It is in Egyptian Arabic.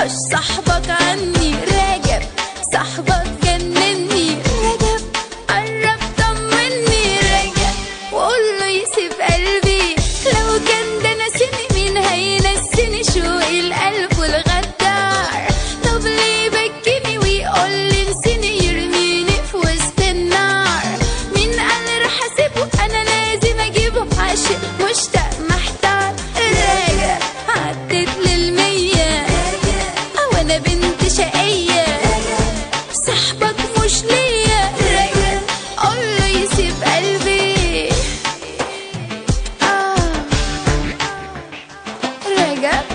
حش صاحبك عني راجب صاحبك جنني رجب قرب طمني رجب وقول له يسيب قلبي لو كان ده ناسيني مين هينسيني شوقي القلب والغدار طب ليه يبكيني ويقول لي نسيني يرميني في وسط النار مين قال راح اسيبه انا لازم اجيبه عاشق مشتاق محتار راجع عدت للمية او انا بنت شقية صاحبك مش ليا راجع قول له يسيب قلبي آه راجع